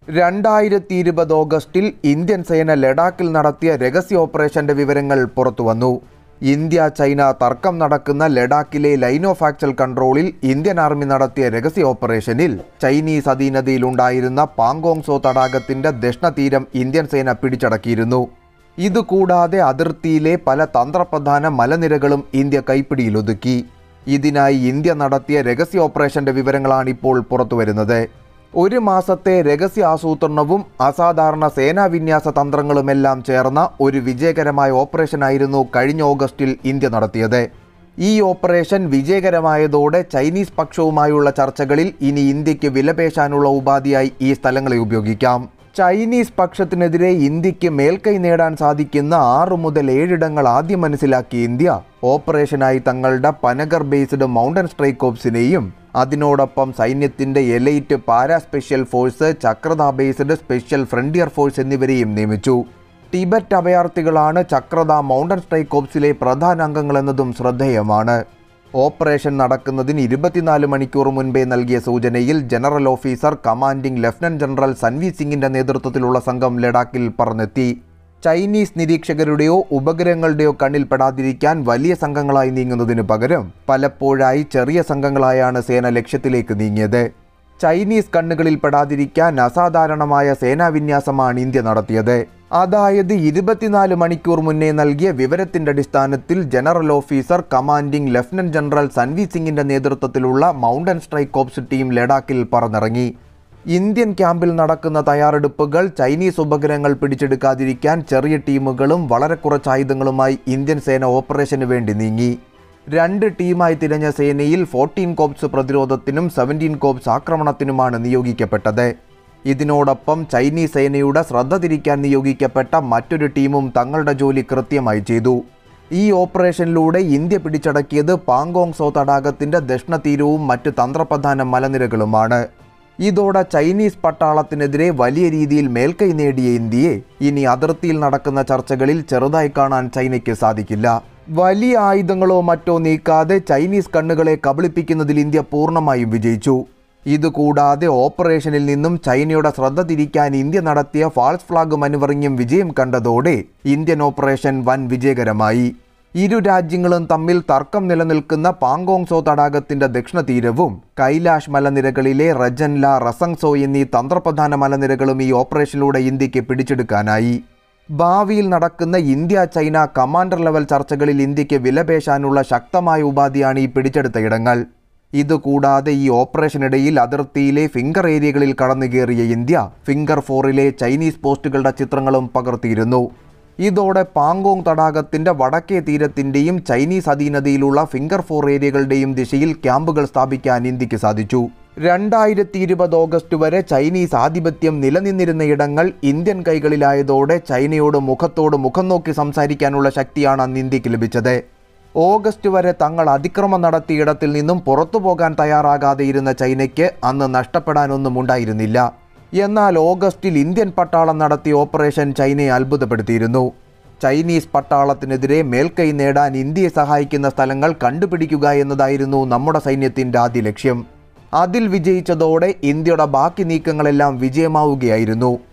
രണ്ടായിരത്തി ഇരുപത് ഓഗസ്റ്റിൽ ഇന്ത്യൻ സേന ലഡാക്കിൽ നടത്തിയ രഹസ്യ ഓപ്പറേഷന്റെ വിവരങ്ങൾ പുറത്തുവന്നു ഇന്ത്യ ചൈന തർക്കം നടക്കുന്ന ലഡാക്കിലെ ലൈൻ ഓഫ് ആക്ച്വൽ കൺട്രോളിൽ ഇന്ത്യൻ ആർമി നടത്തിയ രഹസ്യ ഓപ്പറേഷനിൽ ചൈനീസ് അധീനതയിലുണ്ടായിരുന്ന പാങ്കോങ്സോ തടാകത്തിന്റെ ദക്ഷിണതീരം ഇന്ത്യൻ സേന പിടിച്ചടക്കിയിരുന്നു ഇതുകൂടാതെ അതിർത്തിയിലെ പല തന്ത്രപ്രധാന മലനിരകളും ഇന്ത്യ കൈപ്പിടിയിലൊതുക്കി ഇതിനായി ഇന്ത്യ നടത്തിയ രഹസ്യ ഓപ്പറേഷന്റെ വിവരങ്ങളാണിപ്പോൾ പുറത്തുവരുന്നത് ഒരു മാസത്തെ രഹസ്യ ആസൂത്രണവും അസാധാരണ സേനാവിന്യാസ തന്ത്രങ്ങളുമെല്ലാം ചേർന്ന ഒരു വിജയകരമായ ഓപ്പറേഷനായിരുന്നു കഴിഞ്ഞ ഓഗസ്റ്റിൽ ഇന്ത്യ നടത്തിയത് ഈ ഓപ്പറേഷൻ വിജയകരമായതോടെ ചൈനീസ് പക്ഷവുമായുള്ള ചർച്ചകളിൽ ഇനി ഇന്ത്യക്ക് വിലപേശാനുള്ള ഉപാധിയായി ഈ സ്ഥലങ്ങളെ ഉപയോഗിക്കാം ചൈനീസ് പക്ഷത്തിനെതിരെ ഇന്ത്യക്ക് മേൽക്കൈ നേടാൻ സാധിക്കുന്ന ആറു മുതൽ ഏഴിടങ്ങൾ ആദ്യം മനസ്സിലാക്കിയ ഇന്ത്യ ഓപ്പറേഷനായി തങ്ങളുടെ പനഗർ ബേസ്ഡ് മൗണ്ടൻ സ്ട്രൈക്ക് ഓപ്സിനെയും അതിനോടൊപ്പം സൈന്യത്തിന്റെ elite para special force Chakrata based special frontier force എന്നിവരെയും നിയമിച്ചു ടിബറ്റ് അഭയാർത്ഥികളാണ് ചക്രത മൗണ്ടൻ സ്ട്രൈക്ക് ഓപ്സിലെ പ്രധാന അംഗങ്ങളെന്നതും ശ്രദ്ധേയമാണ് ഓപ്പറേഷൻ നടക്കുന്നതിന് ഇരുപത്തിനാല് മണിക്കൂർ മുൻപേ നൽകിയ സൂചനയിൽ general officer commanding lieutenant general Sanvi സിംഗിന്റെ നേതൃത്വത്തിലുള്ള സംഘം ലഡാക്കിൽ പറന്നെത്തി ചൈനീസ് നിരീക്ഷകരുടെയോ ഉപഗ്രഹങ്ങളുടെയോ കണ്ണിൽ പെടാതിരിക്കാൻ വലിയ സംഘങ്ങളായി നീങ്ങുന്നതിനു പകരം പലപ്പോഴായി ചെറിയ സംഘങ്ങളായാണ് സേന ലക്ഷ്യത്തിലേക്ക് നീങ്ങിയത് ചൈനീസ് കണ്ണുകളിൽ പെടാതിരിക്കാൻ അസാധാരണമായ സേനാവിന്യാസമാണ് ഇന്ത്യ നടത്തിയത് അതായത് ഇരുപത്തിനാല് മണിക്കൂർ മുന്നേ നൽകിയ വിവരത്തിന്റെ അടിസ്ഥാനത്തിൽ general officer commanding lieutenant general Sanvi സിംഗിന്റെ നേതൃത്വത്തിലുള്ള മൗണ്ടൻ സ്ട്രൈക്ക് ഓപ്സ് ടീം ലഡാക്കിൽ പറന്നിറങ്ങി ഇന്ത്യൻ ക്യാമ്പിൽ നടക്കുന്ന തയ്യാറെടുപ്പുകൾ ചൈനീസ് ഉപഗ്രഹങ്ങൾ പിടിച്ചെടുക്കാതിരിക്കാൻ ചെറിയ ടീമുകളും വളരെ കുറച്ച് ആയുധങ്ങളുമായി ഇന്ത്യൻ സേന ഓപ്പറേഷന് വേണ്ടി നീങ്ങി രണ്ട് ടീമായി തിരഞ്ഞ സേനയിൽ ഫോർട്ടീൻ കോപ്സ് പ്രതിരോധത്തിനും സെവൻറ്റീൻ കോപ്സ് ആക്രമണത്തിനുമാണ് നിയോഗിക്കപ്പെട്ടത് ഇതിനോടൊപ്പം ചൈനീസ് സേനയുടെ ശ്രദ്ധ തിരിക്കാൻ നിയോഗിക്കപ്പെട്ട മറ്റൊരു ടീമും തങ്ങളുടെ ജോലി കൃത്യമായി ചെയ്തു ഈ ഓപ്പറേഷനിലൂടെ ഇന്ത്യ പിടിച്ചടക്കിയത് പാങ്കോങ് സോ തടാകത്തിന്റെ ദക്ഷിണ തീരവും മറ്റ് തന്ത്രപ്രധാന മലനിരകളുമാണ് ഇതോടെ ചൈനീസ് പട്ടാളത്തിനെതിരെ വലിയ രീതിയിൽ മേൽക്കൈ നേടിയ ഇന്ത്യയെ ഇനി അതിർത്തിയിൽ നടക്കുന്ന ചർച്ചകളിൽ ചെറുതായി കാണാൻ ചൈനയ്ക്ക് സാധിക്കില്ല വലിയ ആയുധങ്ങളോ മറ്റോ നീക്കാതെ ചൈനീസ് കണ്ണുകളെ കബളിപ്പിക്കുന്നതിൽ ഇന്ത്യ പൂർണ്ണമായും വിജയിച്ചു ഇതുകൂടാതെ ഓപ്പറേഷനിൽ നിന്നും ചൈനയുടെ ശ്രദ്ധ തിരിക്കാൻ ഇന്ത്യ നടത്തിയ ഫാൾസ് ഫ്ലാഗ് മനുവറിങ്ങും വിജയം കണ്ടതോടെ ഇന്ത്യൻ ഓപ്പറേഷൻ വൻ വിജയകരമായി ഇരു രാജ്യങ്ങളും തമ്മിൽ തർക്കം നിലനിൽക്കുന്ന പാങ്കോങ്സോ തടാകത്തിന്റെ ദക്ഷിണ തീരവും കൈലാഷ് മലനിരകളിലെ റജൻല റസങ്സോ എന്നീ തന്ത്രപ്രധാന മലനിരകളും ഈ ഓപ്പറേഷനിലൂടെ ഇന്ത്യക്ക് പിടിച്ചെടുക്കാനായി ഭാവിയിൽ നടക്കുന്ന ഇന്ത്യ ചൈന കമാൻഡർ ലെവൽ ചർച്ചകളിൽ ഇന്ത്യക്ക് വിലപേശാനുള്ള ശക്തമായ ഉപാധിയാണ് ഈ പിടിച്ചെടുത്ത ഇടങ്ങൾ ഇതുകൂടാതെ ഈ ഓപ്പറേഷനിടയിൽ അതിർത്തിയിലെ ഫിംഗർ ഏരിയകളിൽ കടന്നുകയറിയ ഇന്ത്യ ഫിംഗർ ഫോറിലെ ചൈനീസ് പോസ്റ്റുകളുടെ ചിത്രങ്ങളും പകർത്തിയിരുന്നു ഇതോടെ പാങ്കോങ് തടാകത്തിന്റെ വടക്കേ തീരത്തിന്റെയും ചൈനീസ് അധീനതയിലുള്ള ഫിംഗർ ഫോർ ഏരിയകളുടെയും ദിശയിൽ ക്യാമ്പുകൾ സ്ഥാപിക്കാൻ ഇന്ത്യക്ക് സാധിച്ചു രണ്ടായിരത്തി ഇരുപത് ഓഗസ്റ്റ് വരെ ചൈനീസ് ആധിപത്യം നിലനിന്നിരുന്ന ഇടങ്ങൾ ഇന്ത്യൻ കൈകളിലായതോടെ ചൈനയോട് മുഖത്തോട് മുഖം നോക്കി സംസാരിക്കാനുള്ള ശക്തിയാണ് അന്ന് ഇന്ത്യക്ക് ലഭിച്ചത് ഓഗസ്റ്റ് വരെ തങ്ങൾ അതിക്രമം നടത്തിയ ഇടത്തിൽ നിന്നും പുറത്തു പോകാൻ തയ്യാറാകാതെ ഇരുന്ന ചൈനയ്ക്ക് അന്ന് നഷ്ടപ്പെടാനൊന്നും ഉണ്ടായിരുന്നില്ല എന്നാൽ ഓഗസ്റ്റിൽ ഇന്ത്യൻ പട്ടാളം നടത്തിയ ഓപ്പറേഷൻ ചൈനയെ അത്ഭുതപ്പെടുത്തിയിരുന്നു ചൈനീസ് പട്ടാളത്തിനെതിരെ മേൽക്കൈ നേടാൻ ഇന്ത്യയെ സഹായിക്കുന്ന സ്ഥലങ്ങൾ കണ്ടുപിടിക്കുക എന്നതായിരുന്നു നമ്മുടെ സൈന്യത്തിൻ്റെ ആദ്യ ലക്ഷ്യം അതിൽ വിജയിച്ചതോടെ ഇന്ത്യയുടെ ബാക്കി നീക്കങ്ങളെല്ലാം വിജയമാവുകയായിരുന്നു